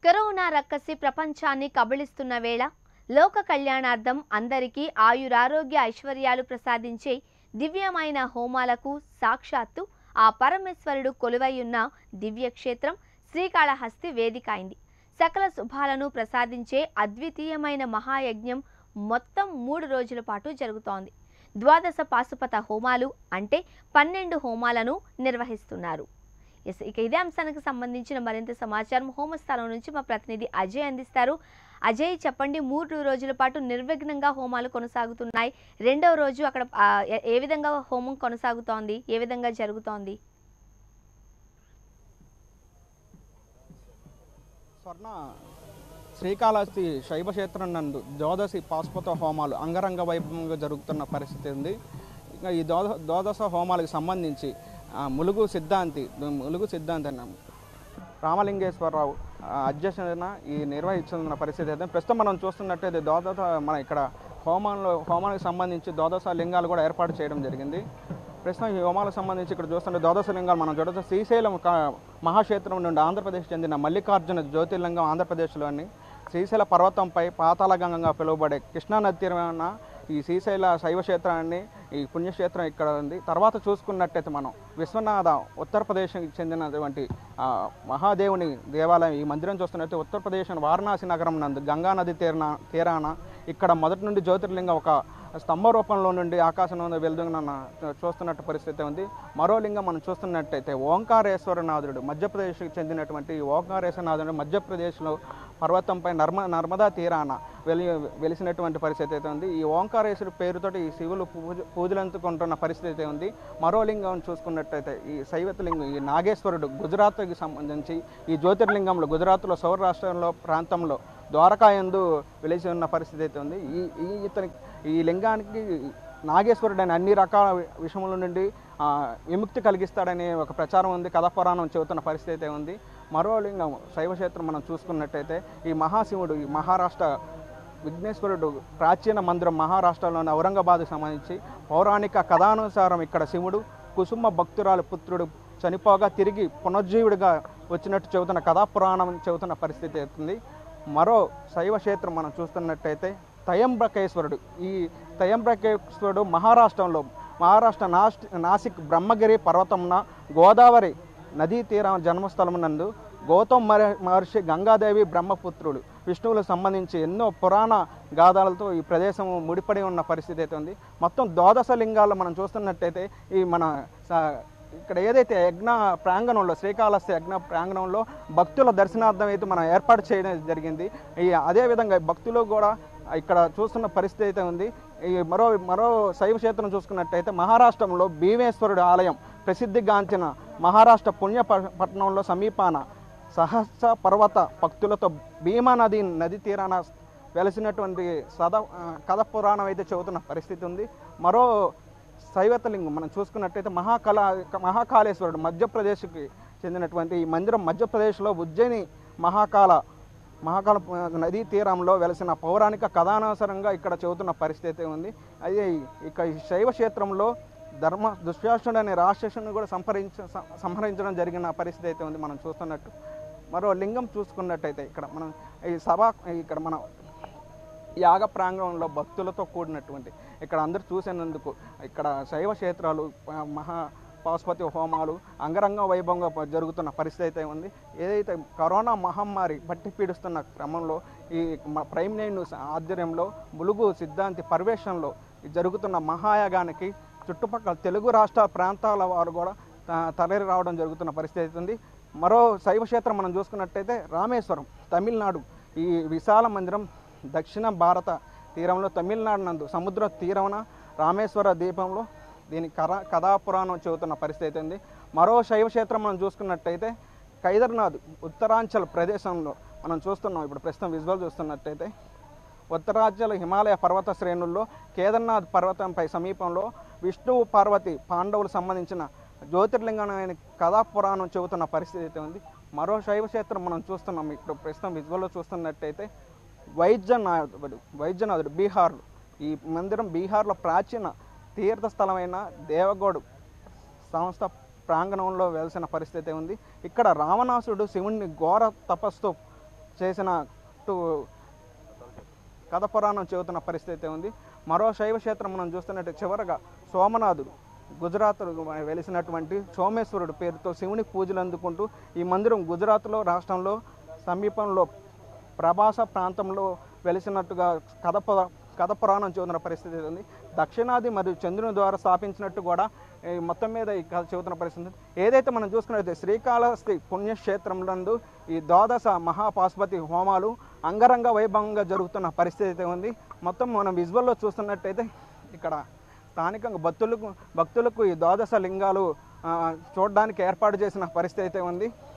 Corona రక్కసి ప్రపంచాన్ని కబళిస్తున్న వేళ లోక కళ్యాణార్థం అందరికీ ఆయురారోగ్య ఐశ్వర్యాలు ప్రసాదించే దివ్యమైన హోమాలకు సాక్షాత్తు ఆ పరమేశ్వరుడు కొలువైయున్న దివ్యక్షేత్రం శ్రీకాళహస్తి వేదిక అయింది సకల శుభాలను ప్రసాదించే అద్వితీయమైన మహాయజ్ఞం మొత్తం మూడు రోజుల పాటు జరుగుతోంది ద్వాదశ పాశుపత హోమాలు అంటే పన్నెండు హోమాలను నిర్వహిస్తున్నారు ఎస్ ఇక ఇదే అంశానికి సంబంధించిన మరింత సమాచారం హోమస్థలం నుంచి మా ప్రతినిధి అజయ్ అందిస్తారు అజయ్ చెప్పండి మూడు రోజుల పాటు నిర్విఘ్నంగా హోమాలు కొనసాగుతున్నాయి రెండవ రోజు అక్కడ ఆ, ఏ- ఏ విధంగా హోమం కొనసాగుతోంది ఏ విధంగా జరుగుతోంది స్వర్ణ శ్రీకాళహస్తి శైవక్షేత్రం నందు ద్వాదశి పాశుపత హోమాలు అంగరంగ వైభవంగా జరుగుతున్న పరిస్థితి ఉంది ఇంకా ఈ ద్వాద ద్వాదశ హోమాలకు సంబంధించి ఆ, ములుగు సిద్ధాంతి ములుగు సిద్ధాంతి అన్న రామలింగేశ్వరరావు ఆ, అధ్యక్షతన ఈ నిర్వహిస్తున్న పరిస్థితి అయితే ప్రస్తుతం మనం చూస్తున్నట్టయితే ద్వాదశ మన ఇక్కడ హోమంలో హోమానికి సంబంధించి ద్వాదశ లింగాలు కూడా ఏర్పాటు చేయడం జరిగింది ప్రస్తుతం ఈ హోమాలకు సంబంధించి ఇక్కడ చూస్తుంటే ద్వాదశ లింగాలు మనం చూడవచ్చు శ్రీశైలం క- మహాక్షేత్రం నుండి ఆంధ్రప్రదేశ్ చెందిన మల్లికార్జున జ్యోతిర్లింగం ఆంధ్రప్రదేశ్లోని శ్రీశైల పర్వతంపై పాతాళగంగంగా పిలువబడే కృష్ణానది తీరాన ఈ శ్రీశైల శైవక్షేత్రాన్ని ఈ పుణ్యక్షేత్రం ఇక్కడ ఉంది తర్వాత చూసుకున్నట్టయితే మనం విశ్వనాథ ఉత్తరప్రదేశ్కి చెందినటువంటి ఆ, మహాదేవుని దేవాలయం ఈ మందిరం చూస్తున్నట్టు ఉత్తరప్రదేశ్ వారణాసి నగరం నందు గంగా నది తీరాన తీరాన ఇక్కడ మొదటి నుండి జ్యోతిర్లింగం ఒక స్తంభ రూపంలో నుండి ఆకాశం నుండి వెళ్తున్న చూస్తున్నట్టు పరిస్థితి ఉంది మరో లింగం మనం చూస్తున్నట్టయితే ఓంకారేశ్వరనాథుడు మధ్యప్రదేశ్కి చెందినటువంటి ఈ ఓంకారేశ్వరనాథుడు మధ్యప్రదేశ్లో పర్వతంపై నర్మ నర్మదా తీరాన వెలి వెలిసినటువంటి పరిస్థితి అయితే ఉంది ఈ ఓంకారేశ్వరు పేరుతోటి ఈ శివులు పూజ పూజలందుకుంటున్న పరిస్థితి అయితే ఉంది మరో లింగం చూసుకున్నట్టయితే ఈ శైవత లింగం ఈ నాగేశ్వరుడు గుజరాత్కి సంబంధించి ఈ జ్యోతిర్లింగంలో గుజరాత్లో సౌరాష్ట్రంలో ప్రాంతంలో ద్వారకా యందు వెలిసి ఉన్న పరిస్థితి అయితే ఉంది ఈ ఈ ఇతని ఈ లింగానికి నాగేశ్వరుడు అని అన్ని రకాల వి- విషయముల నుండి ఆ, విముక్తి కలిగిస్తాడనే ఒక ప్రచారం ఉంది కథ పురాణం చెబుతున్న పరిస్థితి అయితే ఉంది మరో లింగం శైవక్షేత్రం మనం చూసుకున్నట్టయితే ఈ మహాశివుడు ఈ మహారాష్ట్ర విఘ్నేశ్వరుడు ప్రాచీన మందిరం మహారాష్ట్రలోని ఔరంగాబాద్కు సంబంధించి పౌరాణిక కథానుసారం ఇక్కడ శివుడు కుసుమ భక్తురాలు పుత్రుడు చనిపోగా తిరిగి పునర్జీవుడిగా వచ్చినట్టు చెబుతున్న కథా పురాణం చెబుతున్న పరిస్థితి అవుతుంది మరో శైవ క్షేత్రం మనం చూస్తున్నట్టయితే తయంబ్రకేశ్వరుడు ఈ తయంబ్రకేశ్వరుడు మహారాష్ట్రంలో మహారాష్ట్ర నాస్ నాసిక్ బ్రహ్మగిరి పర్వతంన గోదావరి నదీ తీరం జన్మస్థలం నందు గౌతమ్ మహ- మహర్షి గంగాదేవి బ్రహ్మపుత్రుడు విష్ణువులకు సంబంధించి ఎన్నో పురాణ గాథలతో ఈ ప్రదేశం ముడిపడి ఉన్న పరిస్థితి అయితే ఉంది మొత్తం ద్వాదశ లింగాల్లో మనం చూస్తున్నట్టయితే ఈ మన స- ఇక్కడ ఏదైతే యజ్ఞ ప్రాంగణంలో శ్రీకాళహస్తి యజ్ఞ ప్రాంగణంలో భక్తుల దర్శనార్థం అయితే మనం ఏర్పాటు చేయడం జరిగింది ఈ అదేవిధంగా భక్తులు కూడా ఇక్కడ చూస్తున్న పరిస్థితి అయితే ఉంది ఈ మరో మరో శైవ క్షేత్రం చూసుకున్నట్టయితే మహారాష్ట్రంలో భీమేశ్వరుడు ఆలయం ప్రసిద్ధిగాంచిన మహారాష్ట్ర పుణ్య ప- పట్టణంలో సమీపాన సహస్ర పర్వత భక్తులతో భీమా నది నది తీరాన వెలిసినటువంటి సద ఆ, కథ పురాణం అయితే చెబుతున్న పరిస్థితి ఉంది మరో శైవతలింగం మనం చూసుకున్నట్టయితే మహాకళ మహాకాళేశ్వరుడు మధ్యప్రదేశ్కి చెందినటువంటి ఈ మందిరం మధ్యప్రదేశ్లో ఉజ్జయిని మహాకాళ మహాకాళ నదీ తీరంలో వెలసిన పౌరాణిక కథానుసారంగా ఇక్కడ చెబుతున్న పరిస్థితి ఉంది అదే ఇక ఈ శైవ క్షేత్రంలో ధర్మ దుశ్శాసుడు అనే రాక్షసుని కూడా సంహరించ సం- సంహరించడం జరిగిన పరిస్థితి అయితే ఉంది మనం చూస్తున్నట్టు మరో లింగం చూసుకున్నట్టయితే ఇక్కడ మనం ఈ సభ ఇక్కడ మనం యాగ ప్రాంగణంలో భక్తులతో కూడినటువంటి ఇక్కడ అందరూ చూసినందుకు ఇక్కడ శైవ క్షేత్రాలు ఆ, మహా పాశుపతి హోమాలు అంగరంగ వైభవంగా ప- జరుగుతున్న పరిస్థితి అయితే ఉంది ఏదైతే కరోనా మహమ్మారి బట్టి పీడిస్తున్న క్రమంలో ఈ మ- ప్రైమ్ నైన్ న్యూస్ ఆధ్వర్యంలో ములుగు సిద్ధాంతి పర్యవేక్షణలో ఈ జరుగుతున్న మహాయాగానికి చుట్టుపక్కల తెలుగు రాష్ట్ర ప్రాంతాల వారు కూడా త- తరలి రావడం జరుగుతున్న పరిస్థితి అయితే ఉంది మరో శైవ క్షేత్రం మనం చూసుకున్నట్టయితే రామేశ్వరం తమిళనాడు ఈ విశాల మందిరం దక్షిణ భారత తీరంలో తమిళనాడు నందు సముద్ర తీరమున రామేశ్వర దీపంలో దీని కథ కథాపురాణం చెబుతున్న పరిస్థితి అయితే ఉంది మరో శైవ క్షేత్రం మనం చూసుకున్నట్టయితే కైదర్నాథ్ ఉత్తరాంచల్ ప్రదేశంలో మనం చూస్తున్నాం ఇప్పుడు ప్రస్తుతం విజువల్ చూస్తున్నట్టయితే ఉత్తరాంచల్ హిమాలయ పర్వత శ్రేణుల్లో కేదార్నాథ్ పర్వతంపై సమీపంలో విష్ణువు పార్వతి పాండవులు సంబంధించిన జ్యోతిర్లింగమైన కథాపురాణం చెబుతున్న పరిస్థితి అయితే ఉంది మరో శైవ క్షేత్రం మనం చూస్తున్నాం ఇప్పుడు ప్రస్తుతం విజువల్లో చూస్తున్నట్టయితే వైద్యనాథుడు వైద్యనాథుడు బీహార్ ఈ మందిరం బీహార్లో ప్రాచీన తీర్థస్థలమైన దేవగోడు సంస్థ ప్రాంగణంలో వెలిసిన పరిస్థితి ఉంది ఇక్కడ రావణాసుడు శివుణ్ణి ఘోర తపస్సు చేసినట్టు కథ పురాణం చెబుతున్న పరిస్థితి ఉంది మరో శైవ క్షేత్రం మనం చూస్తున్నట్టు చివరగా సోమనాథుడు గుజరాత్ వెలిసినటువంటి సోమేశ్వరుడు పేరుతో శివుని పూజలు అందుకుంటూ ఈ మందిరం గుజరాత్లో రాష్ట్రంలో సమీపంలో ప్రభాస ప్రాంతంలో వెలిసినట్టుగా కథ పురా- కథ పురాణం చెబుతున్న పరిస్థితి ఉంది దక్షిణాది మరియు చంద్రుని ద్వారా స్థాపించినట్టు కూడా ఈ మొత్తం మీద ఈ కథ చెబుతున్న పరిస్థితి ఉంది. ఏదైతే మనం చూసుకున్నట్లయితే శ్రీకాళహస్తి పుణ్యక్షేత్రం నందు ఈ ద్వాదశ మహాపాశుపతి హోమాలు అంగరంగ వైభవంగా జరుగుతున్న పరిస్థితి అయితే ఉంది మొత్తం మనం విజువల్లో చూస్తున్నట్టయితే ఇక్కడ స్థానికంగా భక్తులకు భక్తులకు ఈ ద్వాదశ లింగాలు ఆ, చూడడానికి ఏర్పాటు చేసిన పరిస్థితి అయితే ఉంది